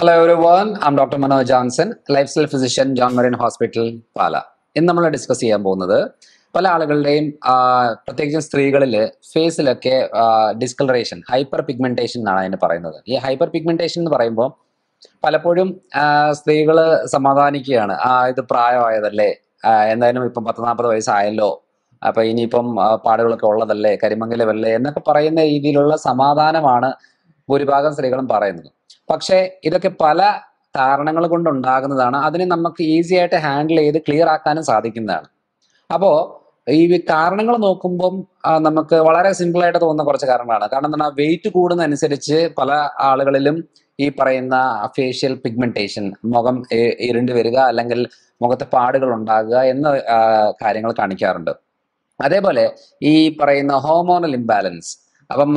Hello everyone I'm doctor Manoj Johnson lifestyle physician John Marian hospital Pala ഇന്ന് നമ്മൾ discuss ചെയ്യാൻ പോകുന്നത് പല ആളുകളുടെയും ആ, പ്രത്യേകിച്ചും സ്ത്രീകളിൽ ഫേസിലൊക്കെ ഡിസ്കളറേഷൻ ഹൈപ്പർ പിഗ്മെന്റേഷൻ എന്നാണ് അതിന് പറയുന്നത് ഈ ഹൈപ്പർ പിഗ്മെന്റേഷൻ എന്ന് പറയുമ്പോൾ പലപ്പോഴും സ്ത്രീകൾ സമാധാനിക്കുകയാണ് ആ ഇത് പ്രായമായതല്ലേ ആ, എന്തായാലും ഇപ്പം പത്ത് നാൽപ്പത് വയസ്സായല്ലോ അപ്പൊ ഇനിയിപ്പം ആ, പാടുകളൊക്കെ ഉള്ളതല്ലേ കരിമംഗലമല്ലേ എന്നൊക്കെ പറയുന്ന രീതിയിലുള്ള സമാധാനമാണ് ഭൂരിഭാഗം സ്ത്രീകളും പറയുന്നത് പക്ഷേ ഇതൊക്കെ പല കാരണങ്ങൾ കൊണ്ടുണ്ടാകുന്നതാണ് അതിനെ നമുക്ക് ഈസി ആയിട്ട് ഹാൻഡിൽ ചെയ്ത് ക്ലിയർ ആക്കാനും സാധിക്കുന്നതാണ് അപ്പോൾ ഈ കാരണങ്ങൾ നോക്കുമ്പം ആ, നമുക്ക് വളരെ സിമ്പിൾ ആയിട്ട് തോന്നുന്ന കുറച്ച് കാരണങ്ങളാണ് കാരണം എന്താണ് വെയിറ്റ് കൂടുന്നതനുസരിച്ച് പല ആളുകളിലും ഈ പറയുന്ന ഫേഷ്യൽ പിഗ്മെന്റേഷൻ മുഖം ഇ- ഇരുണ്ട് വരിക അല്ലെങ്കിൽ മുഖത്തെ പാടുകൾ ഉണ്ടാകുക എന്ന ആ, കാര്യങ്ങൾ കാണിക്കാറുണ്ട് അതേപോലെ ഈ പറയുന്ന ഹോർമോണൽ ഇംബാലൻസ് അപ്പം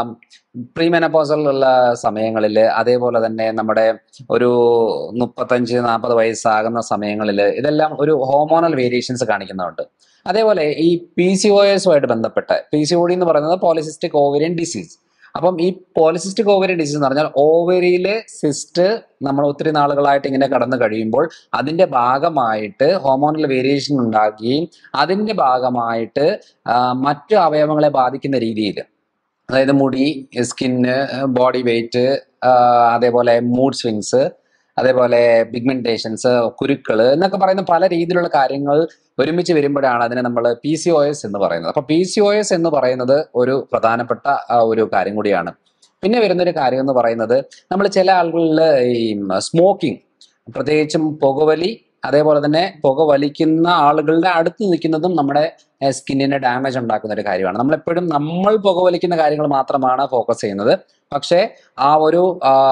പ്രീമെനപ്പോസലുള്ള സമയങ്ങളിൽ അതേപോലെ തന്നെ നമ്മുടെ ഒരു മുപ്പത്തഞ്ച് നാൽപ്പത് വയസ്സാകുന്ന സമയങ്ങളിൽ ഇതെല്ലാം ഒരു ഹോർമോണൽ വേരിയേഷൻസ് കാണിക്കുന്നുണ്ട് അതേപോലെ ഈ പി സി ഒ എസുമായിട്ട് ബന്ധപ്പെട്ട് പി സി ഒ ഡി എന്ന് പറയുന്നത് പോളിസിസ്റ്റിക് ഓവരിയൻ ഡിസീസ് അപ്പം ഈ പോളിസിസ്റ്റിക് ഓവരിയൻ ഡിസീസ് എന്ന് പറഞ്ഞാൽ ഓവരിയിലെ സിസ്റ്റ് നമ്മൾ ഒത്തിരി നാളുകളായിട്ട് ഇങ്ങനെ കടന്നു കഴിയുമ്പോൾ അതിന്റെ ഭാഗമായിട്ട് ഹോർമോണൽ വേരിയേഷൻ ഉണ്ടാകുകയും അതിന്റെ ഭാഗമായിട്ട് ആ, മറ്റു അവയവങ്ങളെ ബാധിക്കുന്ന രീതിയിൽ അതായത് മുടി സ്കിന്ന് ബോഡി വെയിറ്റ് അതേപോലെ മൂഡ് സ്വിങ്സ് അതേപോലെ പിഗ്മെന്റേഷൻസ് കുരുക്കള് എന്നൊക്കെ പറയുന്ന പല രീതിയിലുള്ള കാര്യങ്ങൾ ഒരുമിച്ച് വരുമ്പോഴാണ് അതിനെ നമ്മൾ പി സി ഒ എസ് എന്ന് പറയുന്നത് അപ്പൊ പി സി ഒ എസ് എന്ന് പറയുന്നത് ഒരു പ്രധാനപ്പെട്ട ആ, ഒരു കാര്യം കൂടിയാണ് പിന്നെ വരുന്ന ഒരു കാര്യം എന്ന് പറയുന്നത് നമ്മൾ ചില ആളുകളിൽ ഈ സ്മോക്കിംഗ് പ്രത്യേകിച്ചും പുകവലി അതേപോലെ തന്നെ പുക വലിക്കുന്ന ആളുകളുടെ അടുത്ത് നിൽക്കുന്നതും നമ്മുടെ സ്കിന്നിന് ഡാമേജ് ഉണ്ടാക്കുന്ന ഒരു കാര്യമാണ് നമ്മളെപ്പോഴും നമ്മൾ പുകവലിക്കുന്ന കാര്യങ്ങൾ മാത്രമാണ് ഫോക്കസ് ചെയ്യുന്നത് പക്ഷേ ആ ഒരു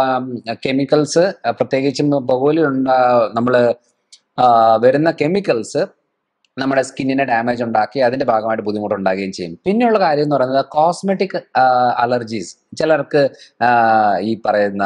കെമിക്കൽസ് പ്രത്യേകിച്ചും പുകവലി നമ്മൾ വരുന്ന കെമിക്കൽസ് നമ്മുടെ സ്കിന്നിനെ ഡാമേജ് ഉണ്ടാക്കി അതിന്റെ ഭാഗമായിട്ട് ബുദ്ധിമുട്ടുണ്ടാകുകയും ചെയ്യും പിന്നെയുള്ള കാര്യം എന്ന് പറയുന്നത് കോസ്മെറ്റിക് അലർജീസ് ചിലർക്ക് ആ, ഈ പറയുന്ന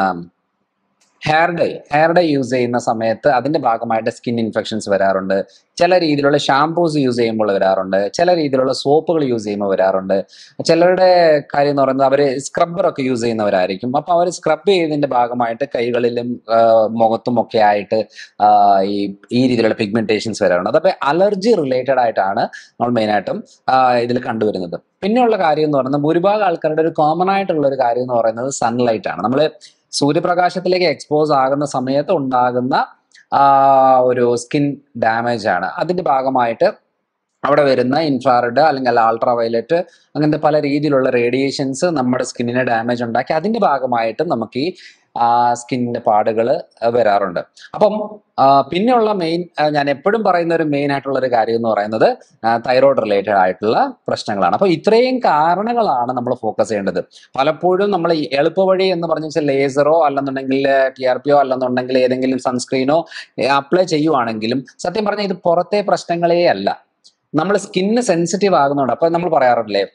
hair dye hair dye use ചെയ്യുന്ന സമയത്ത് അതിന്റെ ഭാഗമായിട്ട് സ്കിൻ ഇൻഫെക്ഷൻസ് വരാറുണ്ട് ചില രീതിയിലുള്ള ഷാംപൂസ് യൂസ് ചെയ്യുമ്പോൾ വരാറുണ്ട് ചില രീതിയിലുള്ള സോപ്പുകൾ യൂസ് ചെയ്യുമ്പോൾ വരാറുണ്ട് ചിലരുടെ കാര്യം എന്ന് പറയുന്നത് അവർ സ്ക്രബ്ബർ ഒക്കെ യൂസ് ചെയ്യുന്നവരായിരിക്കും അപ്പൊ അവർ സ്ക്രബ് ചെയ്തതിന്റെ ഭാഗമായിട്ട് കൈകളിലും ആ, മുഖത്തും ഒക്കെ ആയിട്ട് ആ, ഈ ഈ രീതിയിലുള്ള പിഗ്മെന്റേഷൻസ് വരാറുണ്ട് അതപ്പോൾ അലർജി റിലേറ്റഡ് ആയിട്ടാണ് നമ്മൾ മെയിനായിട്ടും ഇതിൽ കണ്ടുവരുന്നത് പിന്നെയുള്ള കാര്യം എന്ന് പറയുന്നത് ഭൂരിഭാഗം ആൾക്കാരുടെ ഒരു കോമൺ ആയിട്ടുള്ള ഒരു കാര്യം എന്ന് പറയുന്നത് സൺലൈറ്റ് ആണ് നമ്മൾ സൂര്യപ്രകാശത്തിലേക്ക് എക്സ്പോസ് ആകുന്ന സമയത്ത് ഉണ്ടാകുന്ന ആ, ഒരു സ്കിൻ ഡാമേജ് ആണ് അതിന്റെ ഭാഗമായിട്ട് അവിടെ വരുന്ന ഇൻഫ്രാറെഡ് അല്ലെങ്കിൽ അൾട്രാ വയലറ്റ് അങ്ങനത്തെ പല രീതിയിലുള്ള റേഡിയേഷൻസ് നമ്മുടെ സ്കിന്നിനെ ഡാമേജ് ഉണ്ടാക്കി അതിന്റെ ഭാഗമായിട്ട് നമുക്ക് ഈ സ്കിന്നിന്റെ പാടുകൾ വരാറുണ്ട് അപ്പം ആ, പിന്നെയുള്ള മെയിൻ ഞാൻ എപ്പോഴും പറയുന്ന ഒരു മെയിൻ ആയിട്ടുള്ള ഒരു കാര്യം എന്ന് പറയുന്നത് തൈറോയ്ഡ് റിലേറ്റഡ് ആയിട്ടുള്ള പ്രശ്നങ്ങളാണ് അപ്പോൾ ഇത്രയും കാരണങ്ങളാണ് നമ്മൾ ഫോക്കസ് ചെയ്യേണ്ടത് പലപ്പോഴും നമ്മൾ ഈ എളുപ്പവഴി എന്ന് പറഞ്ഞ വെച്ചാൽ ലേസറോ അല്ലെന്നുണ്ടെങ്കിൽ ടി ആർ പിയോ അല്ലെന്നുണ്ടെങ്കിൽ ഏതെങ്കിലും സൺസ്ക്രീനോ അപ്ലൈ ചെയ്യുവാണെങ്കിലും സത്യം പറഞ്ഞാൽ ഇത് പുറത്തെ പ്രശ്നങ്ങളേ അല്ല നമ്മൾ സ്കിന്ന് സെൻസിറ്റീവ് ആകുന്നുണ്ട് അപ്പൊ നമ്മൾ പറയാറില്ലേ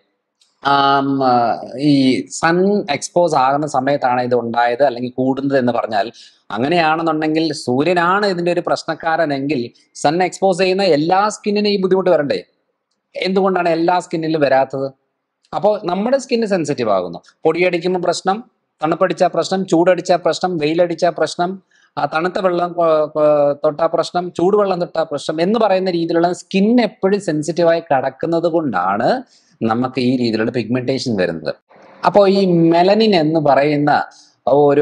ആം, ആ, ഈ സൺ എക്സ്പോസ് ആകുന്ന സമയത്താണ് ഇത് ഉണ്ടായത് അല്ലെങ്കിൽ കൂടുന്നത് എന്ന് പറഞ്ഞാൽ അങ്ങനെയാണെന്നുണ്ടെങ്കിൽ സൂര്യനാണ് ഇതിന്റെ ഒരു പ്രശ്നക്കാരനെങ്കിൽ സൺ എക്സ്പോസ് ചെയ്യുന്ന എല്ലാ സ്കിന്നിനും ഈ ബുദ്ധിമുട്ട് വരണ്ടേ എന്തുകൊണ്ടാണ് എല്ലാ സ്കിന്നിലും വരാത്തത് അപ്പോൾ നമ്മുടെ സ്കിന്ന് സെൻസിറ്റീവ് ആകുന്നു പൊടിയടിക്കുമ്പോൾ പ്രശ്നം തണുപ്പടിച്ച പ്രശ്നം ചൂടടിച്ച പ്രശ്നം വെയിലടിച്ച പ്രശ്നം ആ തണുത്ത വെള്ളം കൊ- കൊ- തൊട്ടാ പ്രശ്നം ചൂടുവെള്ളം തൊട്ടാ പ്രശ്നം എന്ന് പറയുന്ന രീതിയിലുള്ള സ്കിൻ എപ്പോഴും സെൻസിറ്റീവായി കിടക്കുന്നത് കൊണ്ടാണ് നമുക്ക് ഈ രീതിയിലുള്ള പിഗ്മെന്റേഷൻ വരുന്നത് അപ്പോൾ ഈ മെലനിൻ എന്ന് പറയുന്ന ഒരു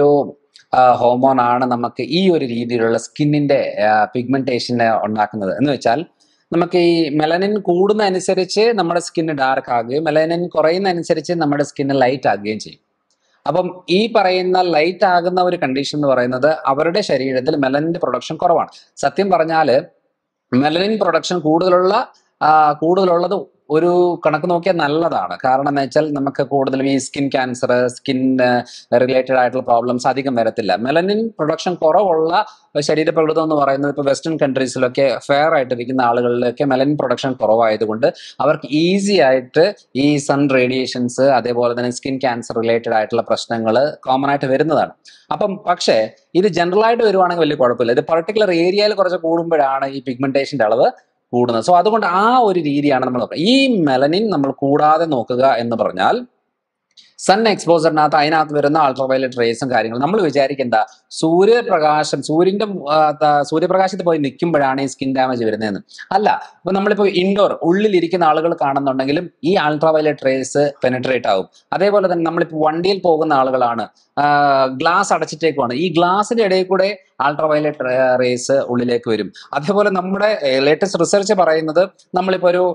ഹോർമോൺ ആണ് നമുക്ക് ഈ ഒരു രീതിയിലുള്ള സ്കിന്നിന്റെ പിഗ്മെന്റേഷനെ ഉണ്ടാക്കുന്നത് എന്ന് വെച്ചാൽ നമുക്ക് ഈ മെലനിൻ കൂടുന്ന അനുസരിച്ച് നമ്മുടെ സ്കിന്ന് ഡാർക്ക് ആകുകയും മെലനിൻ കുറയുന്ന അനുസരിച്ച് നമ്മുടെ സ്കിന്ന് ലൈറ്റ് ആകുകയും ചെയ്യും അപ്പം ഈ പറയുന്ന ലൈറ്റ് ആകുന്ന ഒരു കണ്ടീഷൻ എന്ന് പറയുന്നത് അവരുടെ ശരീരത്തിൽ മെലനിന്റെ പ്രൊഡക്ഷൻ കുറവാണ് സത്യം പറഞ്ഞാൽ മെലനിൻ പ്രൊഡക്ഷൻ കൂടുതലുള്ള ആ, കൂടുതലുള്ളത് ഒരു കണക്ക് നോക്കിയാൽ നല്ലതാണ് കാരണം എന്ന് വെച്ചാൽ നമുക്ക് കൂടുതലും ഈ സ്കിൻ ക്യാൻസർ സ്കിൻ റിലേറ്റഡ് ആയിട്ടുള്ള പ്രോബ്ലംസ് അധികം വരത്തില്ല മെലനിൻ പ്രൊഡക്ഷൻ കുറവുള്ള ശരീരപ്രകൃതം എന്ന് പറയുന്നത് ഇപ്പോൾ വെസ്റ്റേൺ കൺട്രീസിലൊക്കെ ഫെയർ ആയിട്ടിരിക്കുന്ന ആളുകളിലൊക്കെ മെലനിൻ പ്രൊഡക്ഷൻ കുറവായതുകൊണ്ട് അവർക്ക് ഈസി ആയിട്ട് ഈ സൺ റേഡിയേഷൻസ് അതേപോലെ തന്നെ സ്കിൻ ക്യാൻസർ റിലേറ്റഡ് ആയിട്ടുള്ള പ്രശ്നങ്ങൾ കോമൺ ആയിട്ട് വരുന്നതാണ് അപ്പം പക്ഷേ ഇത് ജനറൽ ആയിട്ട് വരുവാണെങ്കിൽ വലിയ കുഴപ്പമില്ല ഇത് പർട്ടിക്കുലർ ഏരിയയിൽ കുറച്ച് കൂടുമ്പോഴാണ് ഈ പിഗ്മെന്റേഷന്റെ അളവ് കൂടുന്നത് സോ അതുകൊണ്ട് ആ ഒരു രീതിയാണ് നമ്മൾ നോക്കുക ഈ മെലനിൻ നമ്മൾ കൂടാതെ നോക്കുക എന്ന് പറഞ്ഞാൽ സൺ എക്സ്പോസറിനകത്ത് അതിനകത്ത് വരുന്ന അൾട്രാവയലറ്റ് റേസും കാര്യങ്ങളും നമ്മൾ വിചാരിക്കേണ്ട സൂര്യപ്രകാശം സൂര്യന്റെ ആ, ത- സൂര്യപ്രകാശത്ത് പോയി നിൽക്കുമ്പോഴാണ് ഈ സ്കിൻ ഡാമേജ് വരുന്നതെന്ന് അല്ല ഇപ്പൊ നമ്മളിപ്പോ ഇൻഡോർ ഉള്ളിലിരിക്കുന്ന ആളുകൾ കാണുന്നുണ്ടെങ്കിലും ഈ അൾട്രാവയലറ്റ് റേസ് പെനട്രേറ്റ് ആവും അതേപോലെ തന്നെ നമ്മളിപ്പോ വണ്ടിയിൽ പോകുന്ന ആളുകളാണ് ഗ്ലാസ് അടച്ചിട്ടേക്കുവാണ് ഈ ഗ്ലാസിന്റെ ഇടയിൽ കൂടെ അൾട്രാവയലറ്റ് റേസ് ഉള്ളിലേക്ക് വരും അതേപോലെ നമ്മുടെ ലേറ്റസ്റ്റ് റിസർച്ച് പറയുന്നത് നമ്മളിപ്പോ ഒരു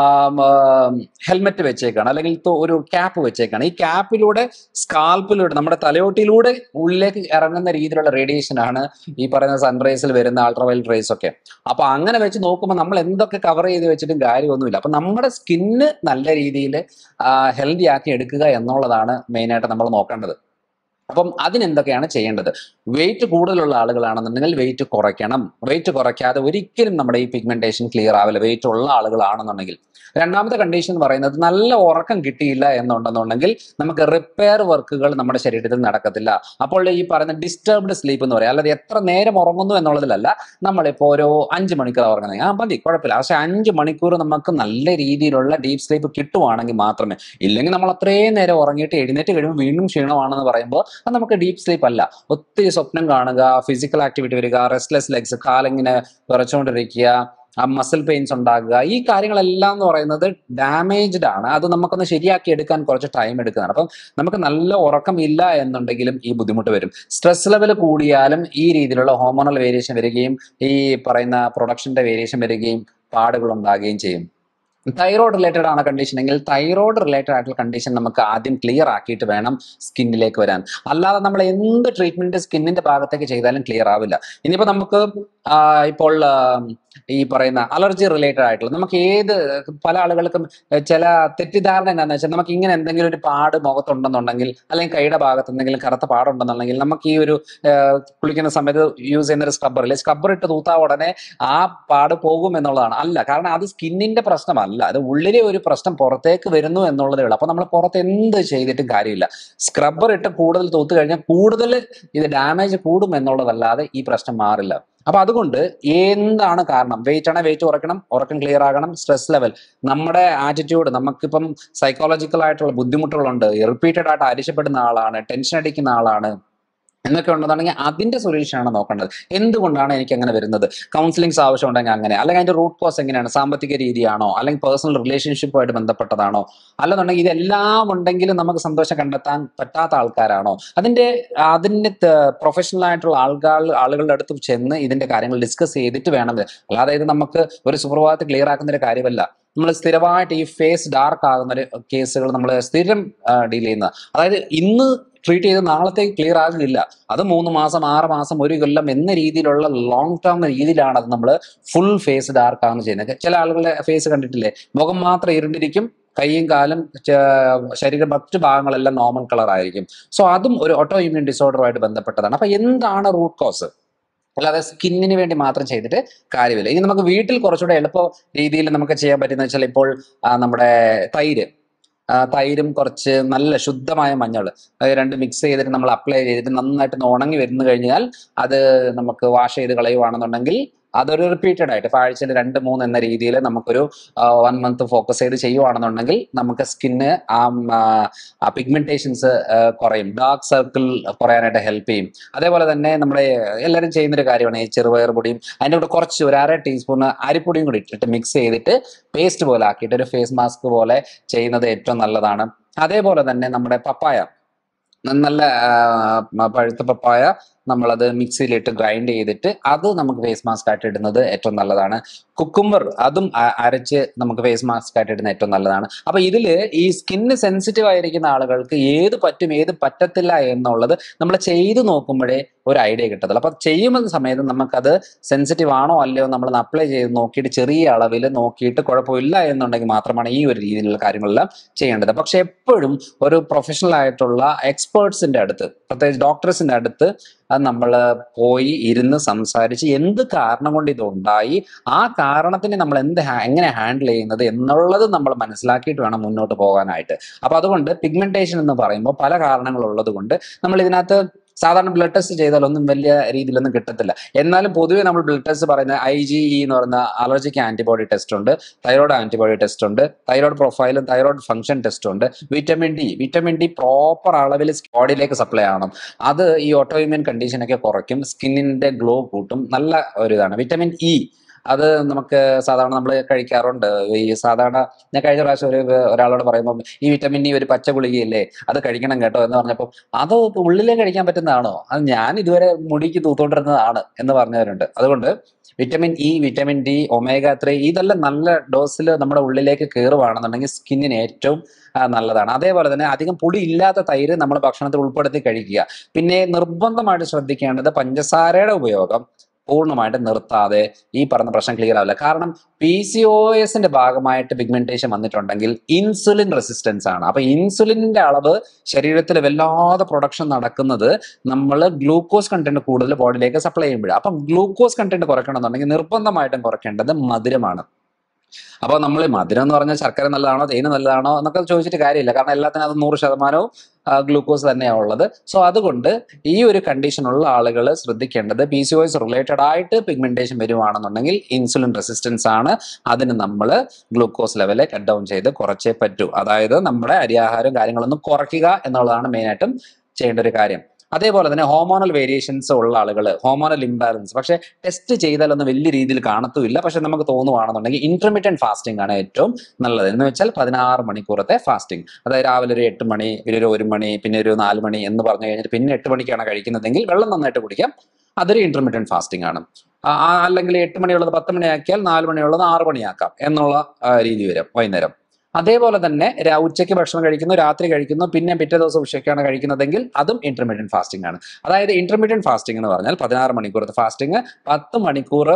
ഹെൽമെറ്റ് വെച്ചേക്കാണ് അല്ലെങ്കിൽ ഇപ്പൊ ഒരു ക്യാപ്പ് വെച്ചേക്കാണ് ഈ ക്യാപ്പിലൂടെ സ്കാൽപ്പിലൂടെ നമ്മുടെ തലയോട്ടിയിലൂടെ ഉള്ളിലേക്ക് ഇറങ്ങുന്ന രീതിയിലുള്ള റേഡിയേഷൻ ആണ് ഈ പറയുന്ന സൺറൈസിൽ വരുന്ന അൾട്രാവയലറ്റ് റേസ് ഒക്കെ അപ്പൊ അങ്ങനെ വെച്ച് നോക്കുമ്പോൾ നമ്മൾ എന്തൊക്കെ കവർ ചെയ്ത് വെച്ചിട്ടും കാര്യമൊന്നുമില്ല അപ്പൊ നമ്മുടെ സ്കിന്ന് നല്ല രീതിയിൽ ഹെൽത്തി ആക്കി എടുക്കുക എന്നുള്ളതാണ് മെയിനായിട്ട് നമ്മൾ നോക്കേണ്ടത് അപ്പം അതിനെന്തൊക്കെയാണ് ചെയ്യേണ്ടത് വെയിറ്റ് കൂടുതലുള്ള ആളുകളാണെന്നുണ്ടെങ്കിൽ വെയിറ്റ് കുറയ്ക്കണം വെയിറ്റ് കുറയ്ക്കാതെ ഒരിക്കലും നമ്മുടെ ഈ പിഗ്മെന്റേഷൻ ക്ലിയർ ആവില്ല വെയിറ്റ് ഉള്ള ആളുകളാണെന്നുണ്ടെങ്കിൽ രണ്ടാമത്തെ കണ്ടീഷൻ എന്ന് പറയുന്നത് നല്ല ഉറക്കം കിട്ടിയില്ല എന്നുണ്ടെന്നുണ്ടെങ്കിൽ നമുക്ക് റിപ്പയർ വർക്കുകൾ നമ്മുടെ ശരീരത്തിൽ നടക്കത്തില്ല അപ്പോൾ ഈ പറയുന്ന ഡിസ്റ്റർബ്ഡ് സ്ലീപ്പ് എന്ന് പറയാം അല്ലാതെ എത്ര നേരം ഉറങ്ങുന്നു എന്നുള്ളതിലല്ല നമ്മളിപ്പോൾ ഒരു അഞ്ച് മണിക്കൂർ ഉറങ്ങുന്നത് ആ മതി കുഴപ്പമില്ല പക്ഷെ അഞ്ച് മണിക്കൂർ നമുക്ക് നല്ല രീതിയിലുള്ള ഡീപ്പ് സ്ലീപ്പ് കിട്ടുവാണെങ്കിൽ മാത്രമേ ഇല്ലെങ്കിൽ നമ്മൾ അത്രയും നേരം ഉറങ്ങിയിട്ട് എഴുന്നേറ്റ് കഴിയുമ്പോൾ വീണ്ടും ക്ഷീണമാണെന്ന് പറയുമ്പോൾ അത് നമുക്ക് ഡീപ്പ് സ്ലീപ്പ് അല്ല ഒത്തിരി സ്വപ്നം കാണുക ഫിസിക്കൽ ആക്ടിവിറ്റി വരിക റെസ്റ്റ്ലെസ് ലെഗ്സ് കാലിങ്ങനെ വിറച്ചുകൊണ്ടിരിക്കുക ആ മസിൽ പെയിൻസ് ഉണ്ടാകുക ഈ കാര്യങ്ങളെല്ലാം എന്ന് പറയുന്നത് ഡാമേജ്ഡ് ആണ് അത് നമുക്കൊന്ന് ശരിയാക്കി എടുക്കാൻ കുറച്ച് ടൈം എടുക്കുന്നതാണ് അപ്പം നമുക്ക് നല്ല ഉറക്കം ഇല്ല എന്നുണ്ടെങ്കിലും ഈ ബുദ്ധിമുട്ട് വരും സ്ട്രെസ് ലെവൽ കൂടിയാലും ഈ രീതിയിലുള്ള ഹോർമോണൽ വേരിയേഷൻ വരികയും ഈ പറയുന്ന പ്രൊഡക്ഷന്റെ വേരിയേഷൻ വരികയും പാടുകൾ ഉണ്ടാകുകയും ചെയ്യും തൈറോയ്ഡ് റിലേറ്റഡ് ആണ് കണ്ടീഷൻ എങ്കിൽ തൈറോയ്ഡ് റിലേറ്റഡ് ആയിട്ടുള്ള കണ്ടീഷൻ നമുക്ക് ആദ്യം ക്ലിയർ ആക്കിയിട്ട് വേണം സ്കിന്നിലേക്ക് വരാൻ അല്ലാതെ നമ്മൾ എന്ത് ട്രീറ്റ്മെന്റ് സ്കിന്നിന്റെ ഭാഗത്തേക്ക് ചെയ്താലും ക്ലിയർ ആവില്ല ഇനിയിപ്പോ നമുക്ക് ആ, ഇപ്പോൾ ആ, ഈ പറയുന്ന അലർജി റിലേറ്റഡ് ആയിട്ടുള്ള നമുക്ക് ഏത് പല ആളുകൾക്കും ചില തെറ്റിദ്ധാരണ എന്താണെന്ന് വെച്ചാൽ നമുക്ക് ഇങ്ങനെ എന്തെങ്കിലും ഒരു പാട് മുഖത്തുണ്ടെന്നുണ്ടെങ്കിൽ അല്ലെങ്കിൽ കൈയുടെ ഭാഗത്ത് എന്തെങ്കിലും കറുത്ത പാടുണ്ടെന്നുണ്ടെങ്കിൽ നമുക്ക് ഈ ഒരു ആ, കുളിക്കുന്ന സമയത്ത് യൂസ് ചെയ്യുന്ന ഒരു സ്ക്രബ്ബർ അല്ലെ സ്ക്രബ്ബർ ഇട്ട് തൂത്താ ഉടനെ ആ പാട് പോകും എന്നുള്ളതാണ് അല്ല കാരണം അത് സ്കിന്നിന്റെ പ്രശ്നമല്ല അത് ഉള്ളിലെ ഒരു പ്രശ്നം പുറത്തേക്ക് വരുന്നു എന്നുള്ളതേ ഉള്ളൂ അപ്പൊ നമ്മൾ പുറത്ത് എന്ത് ചെയ്തിട്ടും കാര്യമില്ല സ്ക്രബ്ബർ ഇട്ട് കൂടുതൽ തൂത്ത് കഴിഞ്ഞാൽ കൂടുതൽ ഇത് ഡാമേജ് കൂടും എന്നുള്ളതല്ലാതെ ഈ പ്രശ്നം മാറില്ല അപ്പൊ അതുകൊണ്ട് എന്താണ് കാരണം വെയിറ്റ് ആണെങ്കിൽ വെയിറ്റ് കുറയ്ക്കണം ഉറക്കം ക്ലിയർ ആകണം സ്ട്രെസ് ലെവൽ നമ്മുടെ ആറ്റിറ്റ്യൂഡ് നമുക്കിപ്പം സൈക്കോളജിക്കൽ ആയിട്ടുള്ള ബുദ്ധിമുട്ടുകളുണ്ട് റിപ്പീറ്റഡ് ആയിട്ട് അരിശപ്പെടുന്ന ആളാണ് ടെൻഷൻ അടിക്കുന്ന ആളാണ് എന്നൊക്കെ ഉണ്ടെന്നുണ്ടെങ്കിൽ അതിന്റെ സൊല്യൂഷൻ ആണ് നോക്കേണ്ടത് എന്തുകൊണ്ടാണ് എനിക്ക് അങ്ങനെ വരുന്നത് കൗൺസിലിംഗ്സ് ആവശ്യമുണ്ടെങ്കിൽ അങ്ങനെ അല്ലെങ്കിൽ അതിന്റെ റൂട്ട് കോസ് എങ്ങനെയാണ് സാമ്പത്തിക രീതിയാണോ അല്ലെങ്കിൽ പേഴ്സണൽ റിലേഷൻഷിപ്പുമായിട്ട് ബന്ധപ്പെട്ടതാണോ അല്ലെന്നുണ്ടെങ്കിൽ ഇതെല്ലാം ഉണ്ടെങ്കിലും നമുക്ക് സന്തോഷം കണ്ടെത്താൻ പറ്റാത്ത ആൾക്കാരാണോ അതിന്റെ അതിന്റെ പ്രൊഫഷണൽ ആയിട്ടുള്ള ആൾക്കാർ ആളുകളുടെ അടുത്ത് ചെന്ന് ഇതിന്റെ കാര്യങ്ങൾ ഡിസ്കസ് ചെയ്തിട്ട് വേണം ഇത്. അല്ലാതെ ഇത് നമുക്ക് ഒരു സുപ്രഭാതത്തിൽ ക്ലിയർ ആക്കുന്ന ഒരു കാര്യമല്ല നമ്മൾ സ്ഥിരമായിട്ട് ഈ ഫേസ് ഡാർക്ക് ആകുന്ന ഒരു കേസുകൾ നമ്മൾ സ്ഥിരം ഡീൽ ചെയ്യുന്ന അതായത് ഇന്ന് ട്രീറ്റ് ചെയ്ത് നാളത്തേക്ക് ക്ലിയർ ആകുന്നില്ല അത് മൂന്ന് മാസം ആറ് മാസം ഒരു കൊല്ലം എന്ന രീതിയിലുള്ള ലോങ് ടേം രീതിയിലാണ് അത് നമ്മൾ ഫുൾ ഫേസ് ഡാർക്ക് ആകുന്ന ചെയ്യുന്നത് ചില ആളുകളുടെ ഫേസ് കണ്ടിട്ടില്ലേ മുഖം മാത്രം ഇരുണ്ടിരിക്കും കൈയും കാലും ച- ശരീരം മറ്റു ഭാഗങ്ങളെല്ലാം നോർമൽ കളർ ആയിരിക്കും സോ അതും ഒരു ഓട്ടോ ഇമ്മ്യൂൺ ഡിസോർഡറുമായിട്ട് ബന്ധപ്പെട്ടതാണ് അപ്പൊ എന്താണ് റൂട്ട് കോസ് അല്ലാതെ സ്കിന്നിന് വേണ്ടി മാത്രം ചെയ്തിട്ട് കാര്യമില്ല ഇനി നമുക്ക് വീട്ടിൽ കുറച്ചുകൂടെ എളുപ്പ രീതിയിൽ നമുക്ക് ചെയ്യാൻ പറ്റുന്ന വെച്ചാൽ ഇപ്പോൾ ആ, നമ്മുടെ തൈര് ആ, തൈരും കുറച്ച് നല്ല ശുദ്ധമായ മഞ്ഞൾ അത് രണ്ട് മിക്സ് ചെയ്തിട്ട് നമ്മൾ അപ്ലൈ ചെയ്തിട്ട് നന്നായിട്ട് ഒന്ന് ഉണങ്ങി വരുന്നു കഴിഞ്ഞാൽ അത് നമുക്ക് വാഷ് ചെയ്ത് കളയുവാണെന്നുണ്ടെങ്കിൽ അതൊരു റിപ്പീറ്റഡ് ആയിട്ട് ഇപ്പൊ ആഴ്ചയിൽ രണ്ട് മൂന്ന് എന്ന രീതിയിൽ നമുക്കൊരു വൺ മന്ത് ഫോക്കസ് ചെയ്ത് ചെയ്യുവാണെന്നുണ്ടെങ്കിൽ നമുക്ക് സ്കിന്ന് ആ പിഗ്മെന്റേഷൻസ് കുറയും ഡാർക്ക് സർക്കിൾ കുറയാനായിട്ട് ഹെൽപ്പ് ചെയ്യും അതേപോലെ തന്നെ നമ്മുടെ എല്ലാവരും ചെയ്യുന്നൊരു കാര്യമാണ് ഈ ചെറുപയർ പൊടിയും അതിൻ്റെ കൂടെ കുറച്ച് ഒരു അര ടീസ്പൂൺ അരിപ്പൊടിയും കൂടി ഇട്ടിട്ട് മിക്സ് ചെയ്തിട്ട് പേസ്റ്റ് പോലെ ആക്കിയിട്ട് ഒരു ഫേസ് മാസ്ക് പോലെ ചെയ്യുന്നത് ഏറ്റവും നല്ലതാണ് അതേപോലെ തന്നെ നമ്മുടെ പപ്പായ നല്ല ആ, പഴുത്ത പപ്പായ നമ്മളത് മിക്സിയിലിട്ട് ഗ്രൈൻഡ് ചെയ്തിട്ട് അത് നമുക്ക് ഫേസ് മാസ്ക് ആയിട്ട് ഇടുന്നത് ഏറ്റവും നല്ലതാണ് കുക്കുംബർ അതും അ- അരച്ച് നമുക്ക് ഫേസ് മാസ്ക് ആയിട്ട് ഇടുന്നത് ഏറ്റവും നല്ലതാണ് അപ്പൊ ഇതില് ഈ സ്കിന്ന് സെൻസിറ്റീവ് ആയിരിക്കുന്ന ആളുകൾക്ക് ഏത് പറ്റും ഏത് പറ്റത്തില്ല എന്നുള്ളത് നമ്മൾ ചെയ്തു നോക്കുമ്പോഴേ ഒരു ഐഡിയ കിട്ടത്തുള്ളൂ അപ്പൊ ചെയ്യുന്ന സമയത്ത് നമുക്കത് സെൻസിറ്റീവ് ആണോ അല്ലയോ നമ്മൾ അപ്ലൈ ചെയ്ത് നോക്കിയിട്ട് ചെറിയ അളവിൽ നോക്കിയിട്ട് കുഴപ്പമില്ല എന്നുണ്ടെങ്കിൽ മാത്രമാണ് ഈ ഒരു രീതിയിലുള്ള കാര്യങ്ങളെല്ലാം ചെയ്യേണ്ടത് പക്ഷെ എപ്പോഴും ഒരു പ്രൊഫഷണൽ ആയിട്ടുള്ള എക്സ്പേർട്സിന്റെ അടുത്ത് പ്രത്യേകിച്ച് ഡോക്ടേഴ്സിന്റെ അടുത്ത് അത് നമ്മൾ പോയി ഇരുന്ന് സംസാരിച്ച് എന്ത് കാരണം കൊണ്ട് ഇത് ഉണ്ടായി ആ കാരണത്തിനെ നമ്മൾ എന്ത് ഹാ- എങ്ങനെ ഹാൻഡിൽ ചെയ്യുന്നത് എന്നുള്ളത് നമ്മൾ മനസ്സിലാക്കിയിട്ട് വേണം മുന്നോട്ട് പോകാനായിട്ട് അപ്പൊ അതുകൊണ്ട് പിഗ്മെന്റേഷൻ എന്ന് പറയുമ്പോൾ പല കാരണങ്ങളുള്ളത് കൊണ്ട് നമ്മൾ ഇതിനകത്ത് സാധാരണ ബ്ലഡ് ടെസ്റ്റ് ചെയ്താലൊന്നും വലിയ രീതിയിലൊന്നും കിട്ടത്തില്ല എന്നാലും പൊതുവെ നമ്മൾ ബ്ലഡ് ടെസ്റ്റ് പറയുന്ന ഐ ജി ഇ എന്ന് പറയുന്ന അലർജിക്ക് ആന്റിബോഡി ടെസ്റ്റ് ഉണ്ട് തൈറോയ്ഡ് ആന്റിബോഡി ടെസ്റ്റ് ഉണ്ട് തൈറോയ്ഡ് പ്രൊഫൈലും തൈറോയ്ഡ് ഫംഗ്ഷൻ ടെസ്റ്റ് ഉണ്ട് vitamin D vitamin D proper അളവിൽ ബോഡിയിലേക്ക് സപ്ലൈ ആവണം അത് ഈ ഓട്ടോഇമ്യൂൺ കണ്ടീഷനൊക്കെ കുറയ്ക്കും സ്കിന്നിന്റെ ഗ്ലോ കൂട്ടും നല്ല ഒരു ഇതാണ് വിറ്റമിൻ ഇ അത് നമുക്ക് സാധാരണ നമ്മൾ കഴിക്കാറുണ്ട് ഈ സാധാരണ ഞാൻ കഴിഞ്ഞ പ്രാവശ്യം ഒരു ഒരാളോട് പറയുമ്പോൾ ഈ വിറ്റമിൻ ഇ ഒരു പച്ച ഗുളികയില്ലേ അത് കഴിക്കണം കേട്ടോ എന്ന് പറഞ്ഞപ്പോൾ അത് ഉള്ളിലേ കഴിക്കാൻ പറ്റുന്നതാണോ അത് ഞാൻ ഇതുവരെ മുടിക്ക് തൂത്തോണ്ടിരുന്നതാണ് എന്ന് പറഞ്ഞവരുണ്ട് അതുകൊണ്ട് vitamin E vitamin D omega three ഇതെല്ലാം നല്ല ഡോസിൽ നമ്മുടെ ഉള്ളിലേക്ക് കയറുവാണെന്നുണ്ടെങ്കിൽ സ്കിന്നിന് ഏറ്റവും ആ, നല്ലതാണ് അതേപോലെ തന്നെ അധികം പുളി ഇല്ലാത്ത തൈര് നമ്മൾ ഭക്ഷണത്തിൽ ഉൾപ്പെടുത്തി കഴിക്കുക പിന്നെ നിർബന്ധമായിട്ട് ശ്രദ്ധിക്കേണ്ടത് പഞ്ചസാരയുടെ ഉപയോഗം പൂർണ്ണമായിട്ട് നിർത്താതെ ഈ പറഞ്ഞ പ്രശ്നം ക്ലിയർ ആവില്ല കാരണം പി സി ഒ എസിന്റെ ഭാഗമായിട്ട് പിഗ്മെന്റേഷൻ വന്നിട്ടുണ്ടെങ്കിൽ ഇൻസുലിൻ റെസിസ്റ്റൻസ് ആണ് അപ്പൊ ഇൻസുലിനിന്റെ അളവ് ശരീരത്തിൽ വല്ലാതെ പ്രൊഡക്ഷൻ നടക്കുന്നത് നമ്മൾ ഗ്ലൂക്കോസ് കണ്ടന്റ് കൂടുതൽ ബോഡിയിലേക്ക് സപ്ലൈ ചെയ്യുമ്പോഴാണ് അപ്പം ഗ്ലൂക്കോസ് കണ്ടന്റ് കുറയ്ക്കണം എന്നുണ്ടെങ്കിൽ നിർബന്ധമായിട്ടും കുറയ്ക്കേണ്ടത് മധുരമാണ് അപ്പോൾ നമ്മൾ മധുരം എന്ന് പറഞ്ഞാൽ ശർക്കര നല്ലതാണോ തേന് നല്ലതാണോ എന്നൊക്കെ ചോദിച്ചിട്ട് കാര്യമില്ല കാരണം എല്ലാത്തിനും അത് നൂറ് ശതമാനവും ഗ്ലൂക്കോസ് തന്നെയാണ് ഉള്ളത് സോ അതുകൊണ്ട് ഈ ഒരു കണ്ടീഷനുള്ള ആളുകൾ ശ്രദ്ധിക്കേണ്ടത് പി സി ഒസ് റിലേറ്റഡ് ആയിട്ട് പിഗ്മെന്റേഷൻ വരുവാണെന്നുണ്ടെങ്കിൽ ഇൻസുലിൻ റെസിസ്റ്റൻസ് ആണ് അതിന് നമ്മൾ ഗ്ലൂക്കോസ് ലെവല് കട്ട് ഡൗൺ ചെയ്ത് കുറച്ചേ പറ്റൂ അതായത് നമ്മുടെ അരിയാഹാരം കാര്യങ്ങളൊന്നും കുറയ്ക്കുക എന്നുള്ളതാണ് മെയിനായിട്ടും ചെയ്യേണ്ട ഒരു കാര്യം അതേപോലെ തന്നെ ഹോമോണൽ വേരിയേഷൻസ് ഉള്ള ആളുകൾ ഹോമോണൽ ഇംബാലൻസ് പക്ഷെ ടെസ്റ്റ് ചെയ്താലൊന്നും വലിയ രീതിയിൽ കാണത്തുമില്ല പക്ഷെ നമുക്ക് തോന്നുവാണെന്നുണ്ടെങ്കിൽ ഇന്റർമീഡിയറ്റ് ഫാസ്റ്റിംഗ് ആണ് ഏറ്റവും നല്ലത് എന്ന് വെച്ചാൽ പതിനാറ് മണിക്കൂറത്തെ ഫാസ്റ്റിംഗ് അതായത് രാവിലെ ഒരു എട്ട് മണി പിന്നെ ഒരു ഒരു മണി പിന്നെ ഒരു നാല് മണി എന്ന് പറഞ്ഞു കഴിഞ്ഞിട്ട് പിന്നെ എട്ട് മണിക്കാണ് കഴിക്കുന്നതെങ്കിൽ വെള്ളം നന്നായിട്ട് കുടിക്കാം അതൊരു ഇന്റർമീഡിയറ്റ് ഫാസ്റ്റിംഗ് ആണ് ആ, ആ, അല്ലെങ്കിൽ എട്ട് മണിയുള്ളത് പത്ത് മണിയാക്കിയാൽ നാല് മണിയുള്ളത് ആറ് മണിയാക്കാം എന്നുള്ള ആ, രീതി വരും വൈകുന്നേരം അതേപോലെ തന്നെ രാ- ഉച്ചയ്ക്ക് ഭക്ഷണം കഴിക്കുന്നു രാത്രി കഴിക്കുന്നു പിന്നെ പിറ്റേ ദിവസം ഉച്ചയ്ക്കാണ് കഴിക്കുന്നതെങ്കിൽ അതും ഇന്റർമീഡിയറ്റ് ഫാസ്റ്റിംഗ് ആണ് അതായത് ഇന്റർമീഡിയറ്റ് ഫാസ്റ്റിംഗ് എന്ന് പറഞ്ഞാൽ പതിനാറ് മണിക്കൂറത്തെ ഫാസ്റ്റിംഗ് പത്ത് മണിക്കൂർ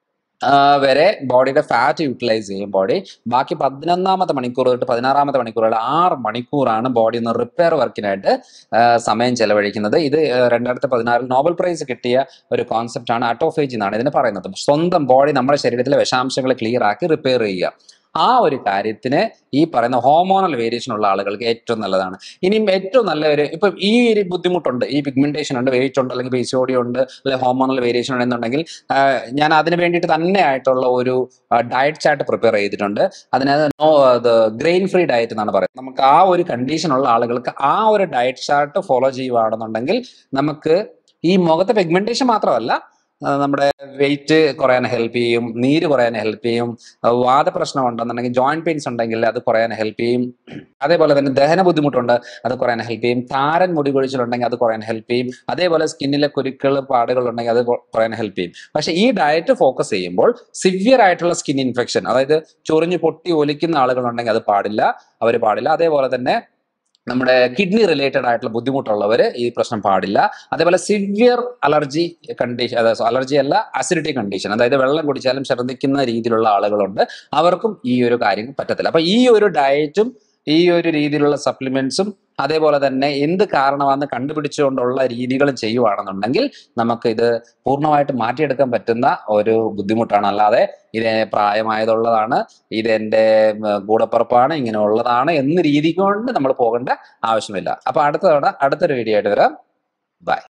ആ, വരെ ബോഡിയുടെ ഫാറ്റ് യൂട്ടിലൈസ് ചെയ്യും ബോഡി ബാക്കി പതിനൊന്നാമത്തെ മണിക്കൂർ തൊട്ട് പതിനാറാമത്തെ മണിക്കൂർ വരെ ആറ് മണിക്കൂറാണ് ബോഡി ഒന്ന് റിപ്പയർ വർക്കിനായിട്ട് ആ, സമയം ചെലവഴിക്കുന്നത് ഇത് ആ, രണ്ടായിരത്തി പതിനാറിൽ നോബൽ പ്രൈസ് കിട്ടിയ ഒരു കോൺസെപ്റ്റ് ആണ് അട്ടോഫേജ് എന്നാണ് ഇതിന് പറയുന്നത് സ്വന്തം ബോഡി നമ്മുടെ ശരീരത്തിലെ വിഷാംശങ്ങൾ ക്ലിയർ ആക്കി റിപ്പയർ ചെയ്യുക ആ ഒരു കാര്യത്തിന് ഈ പറയുന്ന ഹോമോണൽ വേരിയേഷൻ ഉള്ള ആളുകൾക്ക് ഏറ്റവും നല്ലതാണ് ഇനിയും ഏറ്റവും നല്ല ഒരു ഇപ്പം ഈ ഒരു ബുദ്ധിമുട്ടുണ്ട് ഈ പിഗ്മെന്റേഷൻ ഉണ്ട് വെയിറ്റ് ഉണ്ട് അല്ലെങ്കിൽ പി സി ഒ ഡി ഉണ്ട് അല്ലെങ്കിൽ ഹോമോണൽ വേരിയേഷൻ ഉണ്ട് എന്നുണ്ടെങ്കിൽ ആ, ഞാൻ അതിന് വേണ്ടിയിട്ട് തന്നെ ആയിട്ടുള്ള ഒരു ഡയറ്റ് ചാർട്ട് പ്രിപ്പയർ ചെയ്തിട്ടുണ്ട് അതിനകത്ത് നോ ഗ്രെയിൻ ഫ്രീ ഡയറ്റ് എന്നാണ് പറയുന്നത് നമുക്ക് ആ ഒരു കണ്ടീഷൻ ഉള്ള ആളുകൾക്ക് ആ ഒരു ഡയറ്റ് ചാർട്ട് ഫോളോ ചെയ്യുവാണെന്നുണ്ടെങ്കിൽ നമുക്ക് ഈ മുഖത്തെ പിഗ്മെന്റേഷൻ മാത്രമല്ല ആ, നമ്മുടെ വെയിറ്റ് കുറയാൻ ഹെൽപ്പ് ചെയ്യും നീര് കുറയാൻ ഹെൽപ്പ് ചെയ്യും ആ, വാദപ്രശ്നം ഉണ്ടെന്നുണ്ടെങ്കിൽ ജോയിന്റ് പെയിൻസ് ഉണ്ടെങ്കിൽ അത് കുറയാൻ ഹെൽപ്പ് ചെയ്യും അതേപോലെ തന്നെ ദഹന ബുദ്ധിമുട്ടുണ്ട് അത് കുറയാൻ ഹെൽപ്പ് ചെയ്യും താരൻ മുടി കൊഴിച്ചിലുണ്ടെങ്കിൽ അത് കുറയാൻ ഹെൽപ്പ് ചെയ്യും അതേപോലെ സ്കിന്നിലെ കുരുക്കൾ പാടുകൾ ഉണ്ടെങ്കിൽ അത് കൊ- കുറയാൻ ഹെൽപ്പ് ചെയ്യും പക്ഷെ ഈ ഡയറ്റ് ഫോക്കസ് ചെയ്യുമ്പോൾ സിവിയർ ആയിട്ടുള്ള സ്കിൻ ഇൻഫെക്ഷൻ അതായത് ചൊറിഞ്ഞ് പൊട്ടി ഒലിക്കുന്ന ആളുകളുണ്ടെങ്കിൽ അത് പാടില്ല അവർ പാടില്ല അതേപോലെ തന്നെ നമ്മുടെ കിഡ്നി റിലേറ്റഡ് ആയിട്ടുള്ള ബുദ്ധിമുട്ടുള്ളവർ ഈ പ്രശ്നം പാടില്ല അതേപോലെ സിവിയർ അലർജി കണ്ടീഷൻ അതായത് അലർജി അല്ല അസിഡിറ്റി കണ്ടീഷൻ അതായത് വെള്ളം കുടിച്ചാലും ഛർദ്ദിക്കുന്ന രീതിയിലുള്ള ആളുകളുണ്ട് അവർക്കും ഈ ഒരു കാര്യം പറ്റത്തില്ല അപ്പൊ ഈ ഒരു ഡയറ്റും ഈ ഒരു രീതിയിലുള്ള സപ്ലിമെന്റ്സും അതേപോലെ തന്നെ എന്ത് കാരണമാണെന്ന് കണ്ടുപിടിച്ചുകൊണ്ടുള്ള രീതികളും ചെയ്യുവാണെന്നുണ്ടെങ്കിൽ നമുക്ക് ഇത് പൂർണ്ണമായിട്ട് മാറ്റിയെടുക്കാൻ പറ്റുന്ന ഒരു ബുദ്ധിമുട്ടാണ് അല്ലാതെ ഇത് പ്രായമായതുള്ളതാണ് ഇത് എൻ്റെ ഉം, കൂടപ്പിറപ്പാണ് ഇങ്ങനെ ഉള്ളതാണ് എന്ന രീതി കൊണ്ട് നമ്മൾ പോകേണ്ട ആവശ്യമില്ല അപ്പൊ അടുത്ത തവണ അടുത്തൊരു വീഡിയോ ആയിട്ട് വരാം ബൈ